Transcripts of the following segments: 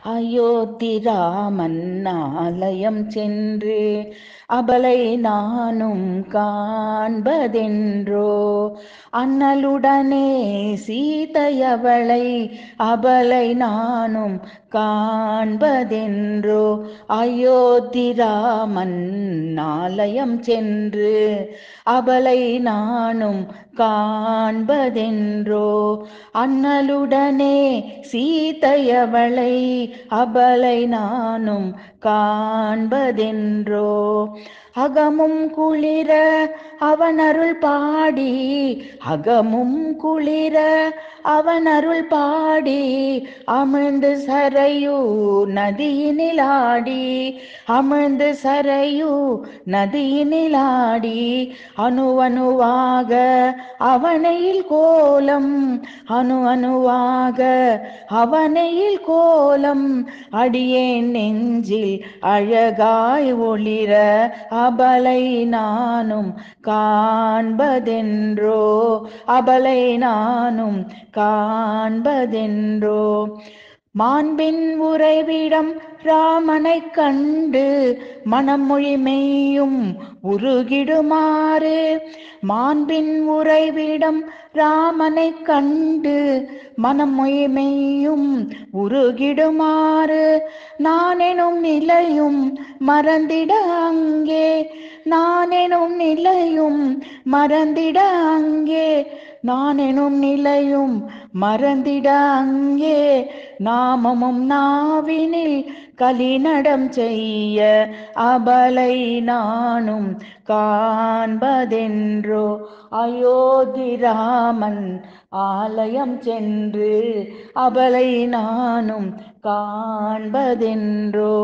அயோத்தி ராமன் ஆலயம் சென்று அபலை நானும் காண்பதென்றோ அண்ணலுடனே சீதையவளை அபலை நானும் காண்பதென்றோ அயோத்தி ராமன் ஆலயம் சென்று அபலை நானும் காண்பதென்றோ அண்ணலுடனே சீதையவளை அபலை நானும் காண்பதென்றோ அகமும் குளிர அவன் அருள் பாடி அகமும் குளிர அவன் அருள் பாடி அமிழ்ந்து சரையு நதியினில் ஆடி அமிழ்ந்து சரையு நதியினில் ஆடி அணு அணுவாக அவனையில் கோலம் அணு அணுவாக அவனையில் கோலம் அடியேன் நெஞ்சில் அழகாய் ஒளிர அபலை நானும் காண்பதென்றோ அபலை நானும் காண்பதென்றோ மாண்பின் உறைவிடம் ராமனை கண்டு மனமொழி மெய்யும் உருகிடுமாறு மாண்பின் உறைவிடம் ராமனை கண்டு மனமொழி மெய்யும் உருகிடுமாறு நானெனும் நிலையும் மறந்திட அங்கே நானெனும் நிலையும் மறந்திட அங்கே நானெனும் நிலையும் மறந்திட அங்கே நாமமும் நாவினில் கலிநடம் செய்ய அபலை நானும் காண்பதென்றோ அயோத்தி ராமன் ஆலயம் சென்று அபலை நானும் காண்பதென்றோ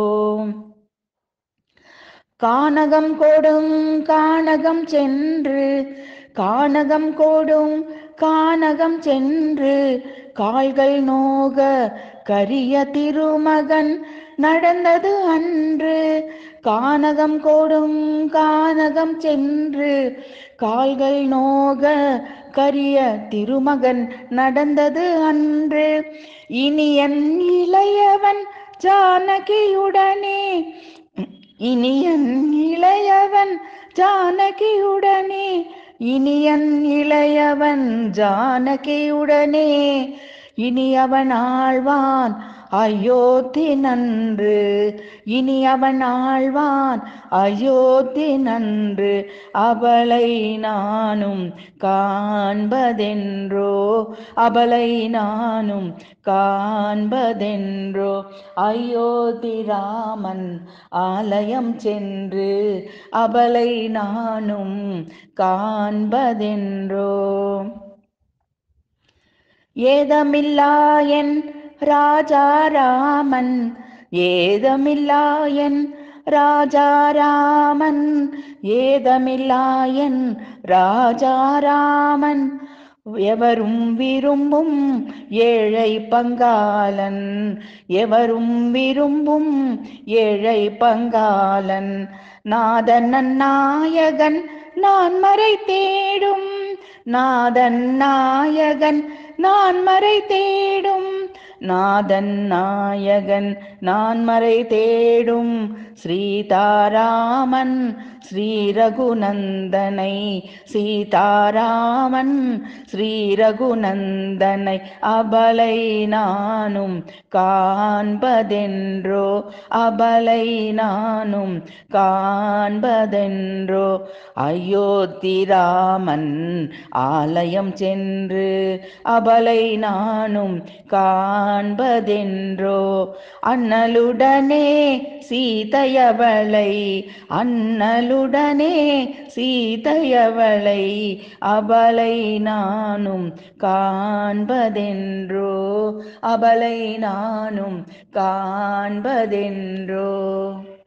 கானகம் கொடும் கானகம் சென்று கானகம் கொடும் கானகம் சென்று கால்கள் நோக கரிய திருமகன் நடந்தது அன்று கானகம் கொடும் கானகம் சென்று கால்கள் நோக கரிய திருமகன் நடந்தது அன்று இனியன் இளையவன் ஜானகியுடனே இனியன் இளையவன் ஜானகியுடனே இனியன் இளையவன் ஜானகியுடனே இனி அவன் ஆழ்வான் அயோத்தி நன்று இனி அவன் ஆழ்வான் அயோத்தி நன்று அவளை நானும் காண்பதென்றோ அவளை நானும் காண்பதென்றோ அயோத்தி ராமன் ஆலயம் சென்று அவளை நானும் காண்பதென்றோ ஏதமில்லாயன் ராஜாராமன் ஏதமில்லாயன் ராஜாராமன் ஏதமில்லாயன் ராஜாராமன் எவரும் விரும்பும் ஏழை பங்காளன் எவரும் விரும்பும் ஏழை பங்காளன் நாதன் நாயகன் நான் மறை தேடும் நாதன் நாயகன் நான் மறை தேடும் நாதன் நாயகன் நான் மறை தேடும் ஸ்ரீதாராமன் ஸ்ரீ ரகுநந்தனை சீதாராமன் ஸ்ரீ ரகுநந்தனை அபலை நானும் காண்பதென்றோ அபலை நானும் காண்பதென்றோ அயோத்தி ராமன் ஆலயம் சென்று அபலை நானும் காண்பதென்றோ அண்ணலுடனே சீதையவளை அண்ணலுடனே சீதையவளை அபலை நானும் காண்பதென்றோ அபலை நானும் காண்பதென்றோ